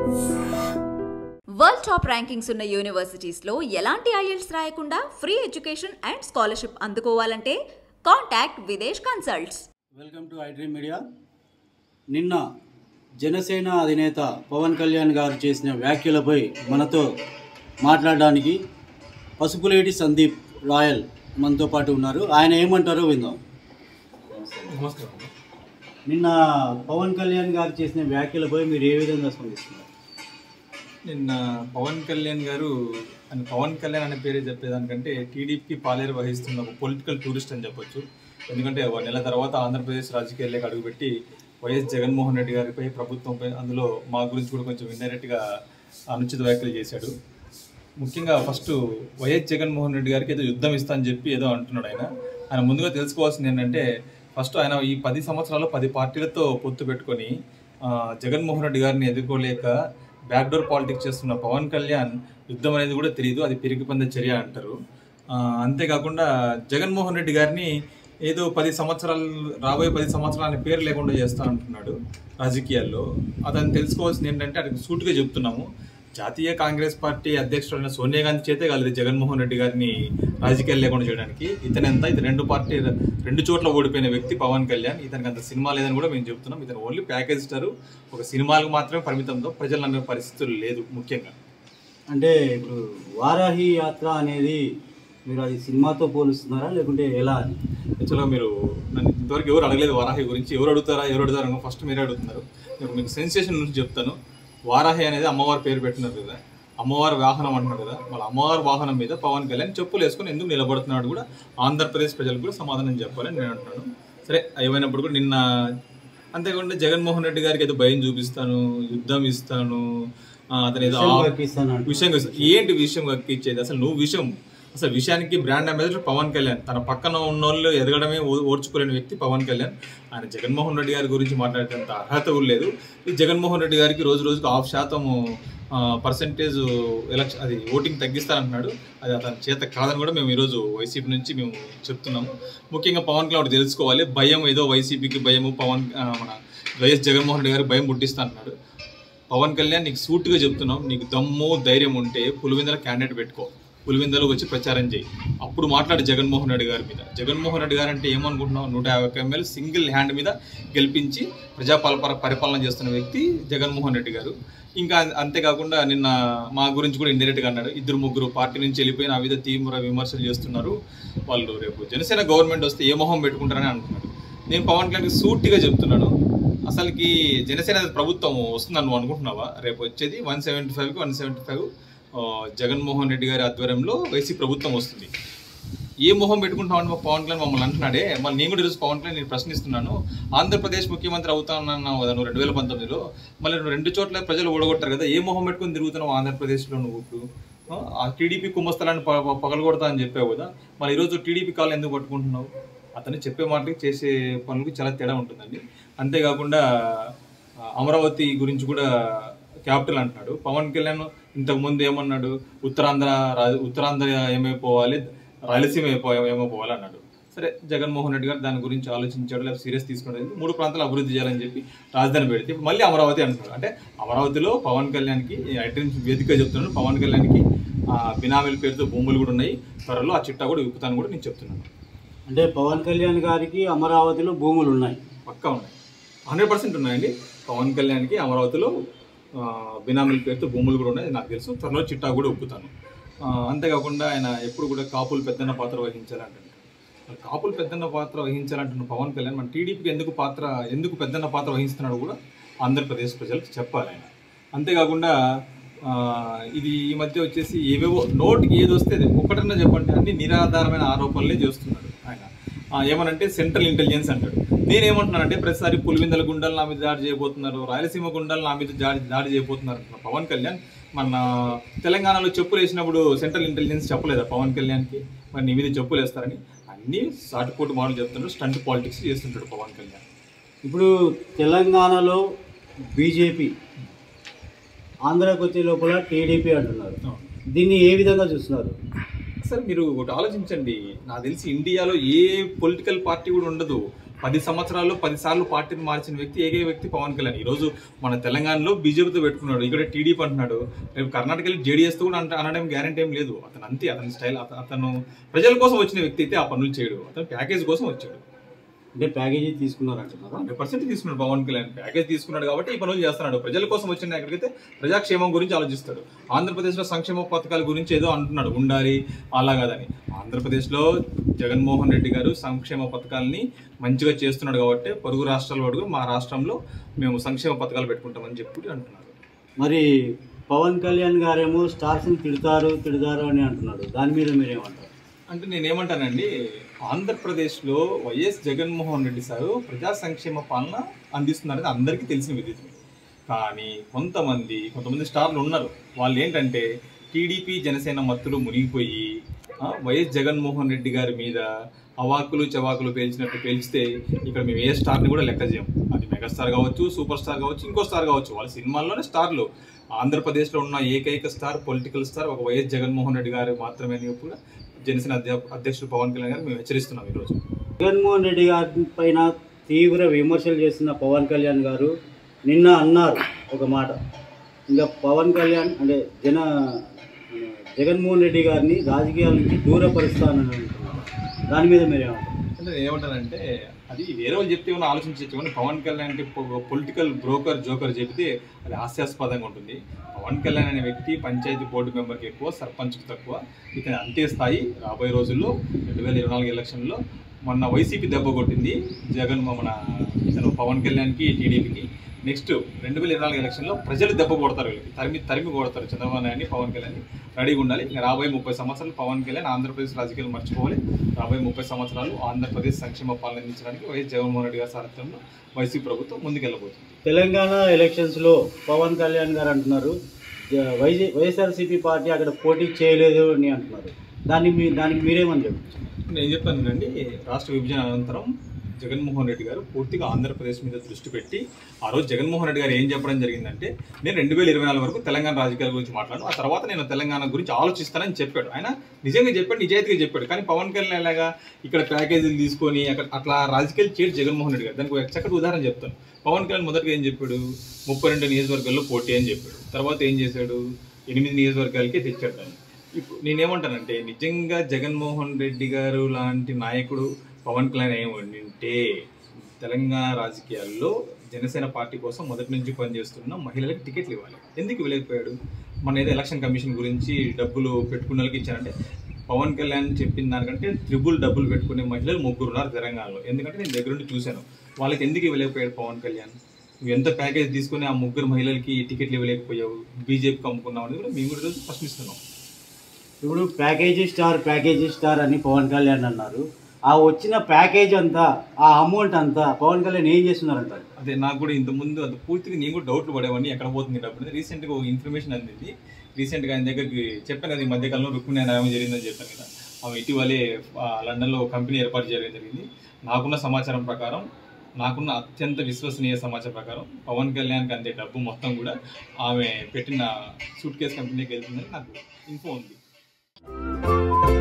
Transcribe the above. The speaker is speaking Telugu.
వరల్డ్ టాప్ ర్యాంకింగ్స్ ఉన్న యూనివర్సిటీస్లో ఎలాంటి ఐఎల్స్ రాయకుండా ఫ్రీ ఎడ్యుకేషన్ అండ్ స్కాలర్షిప్ అందుకోవాలంటే contact Videsh consults welcome to iDream media నిన్న జనసేన అధినేత పవన్ కళ్యాణ్ గారు చేసిన వ్యాఖ్యలపై మనతో మాట్లాడడానికి పసుపులేటి సందీప్ రాయల్ మనతో పాటు ఉన్నారు ఆయన ఏమంటారో విందాం నమస్కారం నిన్న పవన్ కళ్యాణ్ గారు చేసిన వ్యాఖ్యలపై మీరు ఏ విధంగా స్పందిస్తున్నారు నిన్న పవన్ కళ్యాణ్ గారు అని పవన్ కళ్యాణ్ అనే పేరే చెప్పేదానికంటే టీడీపీ పాలేరు వహిస్తున్న ఒక పొలిటికల్ టూరిస్ట్ అని చెప్పొచ్చు ఎందుకంటే ఒక నెల తర్వాత ఆంధ్రప్రదేశ్ రాజకీయాల్లోకి అడుగుపెట్టి వైఎస్ జగన్మోహన్ రెడ్డి గారిపై ప్రభుత్వంపై అందులో మా గురించి కూడా కొంచెం ఇండైరెక్ట్గా అనుచిత వ్యాఖ్యలు చేశాడు ముఖ్యంగా ఫస్ట్ వైఎస్ జగన్మోహన్ రెడ్డి గారికి ఏదో యుద్ధం ఇస్తా అని చెప్పి ఏదో అంటున్నాడు ఆయన ఆయన ముందుగా తెలుసుకోవాల్సింది ఏంటంటే ఫస్ట్ ఆయన ఈ పది సంవత్సరాలు పది పార్టీలతో పొత్తు పెట్టుకొని ఆ, జగన్మోహన్ రెడ్డి గారిని ఎదుర్కోలేక బ్యాక్డోర్ పాలిటిక్స్ చేస్తున్న పవన్ కళ్యాణ్ యుద్ధం అనేది కూడా తెలియదు అది పిరికి పంద చర్య అంటారు ఆ, అంతేకాకుండా జగన్మోహన్ రెడ్డి గారిని ఏదో పది సంవత్సరాలు రాబోయే పది సంవత్సరాల పేరు లేకుండా చేస్తా అంటున్నాడు రాజకీయాల్లో అతను తెలుసుకోవాల్సింది ఏంటంటే అతనికి సూటుగా చెప్తున్నాము జాతీయ కాంగ్రెస్ పార్టీ అధ్యక్షుడైన సోనియా గాంధీ చేతే కాలేదు జగన్మోహన్ రెడ్డి గారిని రాజకీయాలు లేకుండా చేయడానికి ఇతను ఎంత ఇది రెండు పార్టీ రెండు చోట్ల ఓడిపోయిన వ్యక్తి పవన్ కళ్యాణ్ ఇతనికి అంత సినిమా లేదని కూడా మేము చెప్తున్నాం ఇతను ఓన్లీ ప్యాకేజ్ స్టార్ ఒక సినిమాలకు మాత్రమే పరిమితంతో ప్రజలు అనే పరిస్థితులు లేదు ముఖ్యంగా అంటే ఇప్పుడు వారాహి యాత్ర అనేది మీరు అది సినిమాతో పోలుస్తున్నారా లేకుంటే ఎలా అని యాక్చువల్గా మీరు నన్ను ఇంతవరకు ఎవరు అడగలేదు వారాహి గురించి ఎవరు అడుగుతారా ఎవరు అడుగుతారా ఫస్ట్ మీరే అడుగుతున్నారు నేను మీకు సెన్సేషన్ నుంచి చెప్తాను వారాహి అనేది అమ్మవారి పేరు పెట్టినారు కదా అమ్మవారి వాహనం అంటున్నారు కదా వాళ్ళ అమ్మవారి వాహనం మీద పవన్ కళ్యాణ్ చెప్పులు వేసుకొని ఎందుకు నిలబడుతున్నాడు కూడా ఆంధ్రప్రదేశ్ ప్రజలకు కూడా సమాధానం చెప్పాలని నేను అంటున్నాను సరే ఏమైనప్పుడు కూడా నిన్న అంతేకాకుండా జగన్మోహన్ రెడ్డి గారికి ఏదో భయం చూపిస్తాను యుద్ధం ఇస్తాను ఆ, అతను ఏదో విషయం ఆ- కక్కిస్తానంటున్నారు. విషయం కోసం ఏంటి విషయం కక్కిచ్చేది అసలు నువ్వు విషయం అసలు విషయానికి బ్రాండ్ అంబాసిడర్ పవన్ కళ్యాణ్ తన పక్కన ఉన్న వాళ్ళు ఎదగడమే ఓ- ఓర్చుకోలేని వ్యక్తి పవన్ కళ్యాణ్ ఆయన జగన్మోహన్ రెడ్డి గారి గురించి మాట్లాడేంత అర్హత కూడా లేదు ఈ జగన్మోహన్ రెడ్డి గారికి రోజు రోజుకు హాఫ్ శాతం పర్సంటేజ్ ఎలక్షన్ అది ఓటింగ్ తగ్గిస్తానంటున్నాడు అది అతని చేత కాదని కూడా మేము ఈరోజు వైసీపీ నుంచి మేము చెప్తున్నాము ముఖ్యంగా పవన్ కళ్యాణ్ ఒకటి తెలుసుకోవాలి భయం ఏదో వైసీపీకి భయము పవన్ ఆ, మన వైఎస్ జగన్మోహన్ రెడ్డి గారికి భయం పుట్టిస్తా అంటున్నాడు పవన్ కళ్యాణ్ నీకు సూటుగా చెప్తున్నాం నీకు దమ్ము ధైర్యం ఉంటే పులివెందల క్యాండిడేట్ పెట్టుకో పులివెందలో వచ్చి ప్రచారం చేయి అప్పుడు మాట్లాడు జగన్మోహన్ రెడ్డి గారి మీద జగన్మోహన్ రెడ్డి గారు అంటే ఏమనుకుంటున్నావు నూట యాభై ఒక్క ఎమ్మెల్యే సింగిల్ హ్యాండ్ మీద గెలిపించి ప్రజాపాల పరిపాలన చేస్తున్న వ్యక్తి జగన్మోహన్ రెడ్డి గారు ఇంకా అంతేకాకుండా నిన్న మా గురించి కూడా ఇండైరెక్ట్గా అన్నాడు ఇద్దరు ముగ్గురు పార్టీ నుంచి వెళ్ళిపోయి నా మీద తీవ్ర విమర్శలు చేస్తున్నారు వాళ్ళు రేపు జనసేన గవర్నమెంట్ వస్తే ఏ మొహం పెట్టుకుంటారని అంటున్నాడు నేను పవన్ కళ్యాణ్కి సూటిగా చెప్తున్నాను అసలుకి జనసేన ప్రభుత్వం వస్తుందని నువ్వు అనుకుంటున్నావా రేపు వచ్చేది వన్ సెవెంటీ ఫైవ్కి one seventy five Jaganmohan Reddy గారి ఆధ్వర్యంలో వైసీ ప్రభుత్వం వస్తుంది ఏ మొహం పెట్టుకుంటామని మా పవన్ కళ్యాణ్ మమ్మల్ని అంటున్నాడే మళ్ళీ నేను కూడా ఈరోజు పవన్ కళ్యాణ్ నేను ప్రశ్నిస్తున్నాను ఆంధ్రప్రదేశ్ ముఖ్యమంత్రి అవుతానన్నావు కదా నువ్వు రెండు వేల పంతొమ్మిదిలో మళ్ళీ నువ్వు రెండు చోట్ల ప్రజలు ఓడగొట్టారు కదా ఏ మొహం పెట్టుకుని తిరుగుతున్నావు ఆంధ్రప్రదేశ్లో నువ్వు ఇప్పుడు ఆ, ఆ టీడీపీ కుంభస్థలాన్ని ప- ప- పగలగొడతా అని చెప్పావు కదా మళ్ళీ ఈరోజు టీడీపీ కాళ్ళు ఎందుకు పట్టుకుంటున్నావు అతను చెప్పే మాటలకి చేసే పనులకి చాలా తేడా ఉంటుందండి అంతేకాకుండా ఆ, అమరావతి గురించి కూడా క్యాపిటల్ అంటున్నాడు పవన్ కళ్యాణ్ ఇంతకు ముందు ఏమన్నాడు ఉత్తరాంధ్ర రా- ఉత్తరాంధ్ర ఏమైపోవాలి రాయలసీమ అయిపో ఏమైపోవాలి అన్నాడు సరే జగన్మోహన్ రెడ్డి గారు దాని గురించి ఆలోచించాడు లేదా సీరియస్ తీసుకున్నాడు మూడు ప్రాంతాలు అభివృద్ధి చేయాలని చెప్పి రాజధాని పెడితే ఇప్పుడు మళ్ళీ అమరావతి అంటున్నాడు అంటే అమరావతిలో పవన్ కళ్యాణ్కి ఐటెన్స్ వేదిక చెప్తున్నాను పవన్ కళ్యాణ్కి ఆ, బినామీల పేరుతో భూములు కూడా ఉన్నాయి త్వరలో ఆ చిట్టా కూడా విప్పుతాను కూడా నేను చెప్తున్నాను అంటే పవన్ కళ్యాణ్ గారికి అమరావతిలో భూములు ఉన్నాయి పక్కా ఉన్నాయి హండ్రెడ్ పర్సెంట్ ఉన్నాయండి పవన్ కళ్యాణ్కి అమరావతిలో ఆ, బినామీల పేరుతో భూములు కూడా ఉన్నాయి నాకు తెలుసు త్వరలో చిట్టా కూడా ఒప్పుతాను ఆ, అంతేకాకుండా ఆయన ఎప్పుడు కూడా కాపులు పెద్దన్న పాత్ర వహించాలంటాడు మరి కాపులు పెద్దన్న పాత్ర వహించాలంటున్న పవన్ కళ్యాణ్ మన టీడీపీకి ఎందుకు పాత్ర ఎందుకు పెద్దన్న పాత్ర వహిస్తున్నాడు కూడా ఆంధ్రప్రదేశ్ ప్రజలకు చెప్పాలి ఆయన అంతేకాకుండా ఆ, ఇది ఈ మధ్య వచ్చేసి ఏవేవో నోటికి ఏది వస్తే అది ఒకటన్నా చెప్పండి అన్ని నిరాధారమైన ఆరోపణలే చేస్తున్నాడు ఆయన ఆ, ఏమనంటే సెంట్రల్ ఇంటెలిజెన్స్ అంటాడు నేనేమంటున్నానంటే ప్రతిసారి పులివిందల గుండాలు నా మీద దాడి చేయబోతున్నారు రాయలసీమ గుండాలు నా మీద దాడి దాడి చేయబోతున్నారు అంటున్న పవన్ కళ్యాణ్ మన తెలంగాణలో చెప్పులు వేసినప్పుడు సెంట్రల్ ఇంటెలిజెన్స్ చెప్పలేదా పవన్ కళ్యాణ్కి మరి నీ మీద చెప్పులు వేస్తారని అన్ని సాటుపోటు మాటలు చెప్తుంటాడు స్టంట్ పాలిటిక్స్ చేస్తుంటాడు పవన్ కళ్యాణ్ ఇప్పుడు తెలంగాణలో బీజేపీ ఆంధ్రాకి వచ్చే లోపల టీడీపీ అంటున్నారు దీన్ని ఏ విధంగా చూస్తున్నారు సార్ మీరు ఒకటి ఆలోచించండి నాకు తెలిసి ఇండియాలో ఏ పొలిటికల్ పార్టీ కూడా ఉండదు పది సంవత్సరాల్లో పది సార్లు పార్టీని మార్చిన వ్యక్తి ఏకే వ్యక్తి పవన్ కళ్యాణ్ ఈ రోజు మన తెలంగాణలో బీజేపీతో పెట్టుకున్నాడు ఇక్కడ టీడీపీ అంటున్నాడు రేపు కర్ణాటకలో జేడీఎస్ తో కూడా అంట అనడం గ్యారంటీ ఏం లేదు అతను అంతే అతని స్టైల్ అత- అతను ప్రజల కోసం వచ్చిన వ్యక్తి అయితే ఆ పనులు చేయడు అతను ప్యాకేజ్ కోసం వచ్చాడు అంటే ప్యాకేజీ తీసుకున్నారంటున్నారా హండ్రెడ్ పర్సెంట్ తీసుకున్నాడు పవన్ కళ్యాణ్ ప్యాకేజ్ తీసుకున్నాడు కాబట్టి ఈ పనులు చేస్తున్నాడు ప్రజల కోసం వచ్చిన ఎక్కడికైతే ప్రజాక్షేమం గురించి ఆలోచిస్తాడు ఆంధ్రప్రదేశ్లో సంక్షేమ పథకాల గురించి ఏదో అంటున్నాడు ఉండాలి అలా కాదని ఆంధ్రప్రదేశ్లో జగన్మోహన్ రెడ్డి గారు సంక్షేమ పథకాలని మంచిగా చేస్తున్నాడు కాబట్టి పొరుగు రాష్ట్రాల వాడు మా రాష్ట్రంలో మేము సంక్షేమ పథకాలు పెట్టుకుంటామని చెప్పి అంటున్నారు మరి పవన్ కళ్యాణ్ గారేమో స్టార్స్ని తిడతారు తిడతారు అని అంటున్నాడు దాని మీద మీరేమంటారు అంటే నేనేమంటానండి ఆంధ్రప్రదేశ్లో వైఎస్ జగన్మోహన్ రెడ్డి సారు ప్రజా సంక్షేమ పాలన అందిస్తున్నారని అందరికీ తెలిసిన విదితమే కానీ కొంతమంది కొంతమంది స్టార్లు ఉన్నారు వాళ్ళు ఏంటంటే టీడీపీ జనసేన మత్తులు మునిగిపోయి ఆ, వైఎస్ జగన్మోహన్ రెడ్డి గారి మీద అవాకులు చవాకులు పేల్చినట్టు పేల్చితే ఇక్కడ మేము ఏ స్టార్ని కూడా లెక్క చేయం అది మెగాస్టార్ కావచ్చు సూపర్ స్టార్ కావచ్చు ఇంకో స్టార్ కావచ్చు వాళ్ళ సినిమాల్లోనే స్టార్లు ఆంధ్రప్రదేశ్లో ఉన్న ఏకైక స్టార్ పొలిటికల్ స్టార్ ఒక వైఎస్ జగన్మోహన్ రెడ్డి గారు మాత్రమే అని కూడా జనసేన అధ్య- అధ్యక్షుడు పవన్ కళ్యాణ్ గారు మేము హెచ్చరిస్తున్నాం ఈరోజు జగన్మోహన్ రెడ్డి గారి పైన తీవ్ర విమర్శలు చేస్తున్న పవన్ కళ్యాణ్ గారు నిన్న అన్నారు ఒక మాట ఇంకా పవన్ కళ్యాణ్ అంటే జన జగన్మోహన్ రెడ్డి గారిని రాజకీయాల నుంచి దూరపరుస్తానని అంటున్నారు దాని మీద మీరేమంటారు అంటే నేను ఏమంటానంటే అది వేరే వాళ్ళు చెప్తే ఏమైనా ఆలోచించవచ్చు కానీ పవన్ కళ్యాణ్ అంటే పొలిటికల్ బ్రోకర్ జోకర్ చెబితే అది హాస్యాస్పదంగా ఉంటుంది పవన్ కళ్యాణ్ అనే వ్యక్తి పంచాయతీ బోర్డు మెంబర్కి ఎక్కువ సర్పంచ్కి తక్కువ ఇతని అంతే స్థాయి రాబోయే రోజుల్లో రెండు వేల ఇరవై నాలుగు ఎలక్షన్లో మొన్న వైసీపీ దెబ్బ కొట్టింది జగన్ మన ఇతను పవన్ కళ్యాణ్కి టీడీపీకి నెక్స్ట్ రెండు వేల ఇరవై నాలుగు ఎలక్షన్లో ప్రజలు దెబ్బ కొడతారు వీళ్ళకి తరిమి తరిమి కొడతారు చంద్రబాబు నాయుడిని పవన్ కళ్యాణ్ రెడీగా ఉండాలి ఇంకా రాబోయే ముప్పై సంవత్సరాలు పవన్ కళ్యాణ్ ఆంధ్రప్రదేశ్ రాజకీయాలు మర్చిపోవాలి రాబోయే ముప్పై సంవత్సరాలు ఆంధ్రప్రదేశ్ సంక్షేమ పాలన అందించడానికి వైఎస్ జగన్మోహన్ రెడ్డి గారి సారథ్యంలో వైసీపీ ప్రభుత్వం ముందుకెళ్ళబోతుంది తెలంగాణ ఎలక్షన్స్లో పవన్ కళ్యాణ్ గారు అంటున్నారు జ- వైజీ వైఎస్ఆర్సీపీ పార్టీ అక్కడ పోటీ చేయలేదు అని అంటున్నారు దాన్ని మీ దానికి మీరేమని చెప్పచ్చు నేను చెప్పానండి రాష్ట్ర విభజన అనంతరం జగన్మోహన్ రెడ్డి గారు పూర్తిగా ఆంధ్రప్రదేశ్ మీద దృష్టి పెట్టి ఆ రోజు జగన్మోహన్ రెడ్డి గారు ఏం చెప్పడం జరిగిందంటే నేను రెండు వేల ఇరవై నాలుగు వరకు తెలంగాణ రాజకీయాల గురించి మాట్లాడు ఆ తర్వాత నేను తెలంగాణ గురించి ఆలోచిస్తానని చెప్పాడు ఆయన నిజంగా చెప్పాడు నిజాయితీగా చెప్పాడు కానీ పవన్ కళ్యాణ్ ఎలాగా ఇక్కడ ప్యాకేజీలు తీసుకొని అక్కడ అట్లా రాజకీయాలు చేయడు జగన్మోహన్ రెడ్డి గారు దానికి ఒక చక్కటి ఉదాహరణ చెప్తాను పవన్ కళ్యాణ్ మొదటగా ఏం చెప్పాడు ముప్పై రెండు నియోజకవర్గాల్లో పోటీ అని చెప్పాడు తర్వాత ఏం చేశాడు ఎనిమిది నియోజకవర్గాలకే తెచ్చాడు దాన్ని ఇప్పుడు నేనేమంటానంటే నిజంగా జగన్మోహన్ రెడ్డి గారు లాంటి నాయకుడు పవన్ కళ్యాణ్ ఏమి ఉంటే తెలంగాణ రాజకీయాల్లో జనసేన పార్టీ కోసం మొదటి నుంచి పనిచేస్తున్న మహిళలకు టికెట్లు ఇవ్వాలి ఎందుకు ఇవ్వలేకపోయాడు మన ఏదో ఎలక్షన్ కమిషన్ గురించి డబ్బులు పెట్టుకున్న వాళ్ళకి ఇచ్చారంటే పవన్ కళ్యాణ్ చెప్పిన దానికంటే త్రిబుల్ డబ్బులు పెట్టుకునే మహిళలు ముగ్గురు ఉన్నారు తెలంగాణలో ఎందుకంటే నేను దగ్గర నుండి చూశాను వాళ్ళకి ఎందుకు ఇవ్వలేకపోయాడు పవన్ కళ్యాణ్ నువ్వు ఎంత ప్యాకేజ్ తీసుకుని ఆ ముగ్గురు మహిళలకి టికెట్లు ఇవ్వలేకపోయావు బీజేపీకి అమ్ముకున్నావు అనేది కూడా మేము కూడా ఈరోజు ప్రశ్నిస్తున్నాం ఇప్పుడు ప్యాకేజీ స్టార్ ప్యాకేజీ స్టార్ అని పవన్ కళ్యాణ్ అన్నారు ఆ వచ్చిన ప్యాకేజ్ అంతా ఆ అమౌంట్ అంతా పవన్ కళ్యాణ్ ఏం చేస్తున్నారంటారు అదే నాకు కూడా ఇంత ముందు అంత పూర్తిగా నేను కూడా డౌట్లు పడేవాడిని ఎక్కడ పోతుంది డబ్బు రీసెంట్గా ఒక ఇన్ఫర్మేషన్ అందింది రీసెంట్గా ఆయన దగ్గరికి చెప్పాను కదా ఈ మధ్యకాలంలో రుక్మిణి న్యాయం జరిగిందని చెప్పాను కదా ఆమె ఇటీవలే ఆ, లండన్లో ఒక కంపెనీ ఏర్పాటు చేయడం జరిగింది నాకున్న సమాచారం ప్రకారం నాకున్న అత్యంత విశ్వసనీయ సమాచారం ప్రకారం పవన్ కళ్యాణ్కి అందే డబ్బు మొత్తం కూడా ఆమె పెట్టిన సూట్ కేస్ కంపెనీకి వెళ్తుందని నాకు ఇన్ఫో ఉంది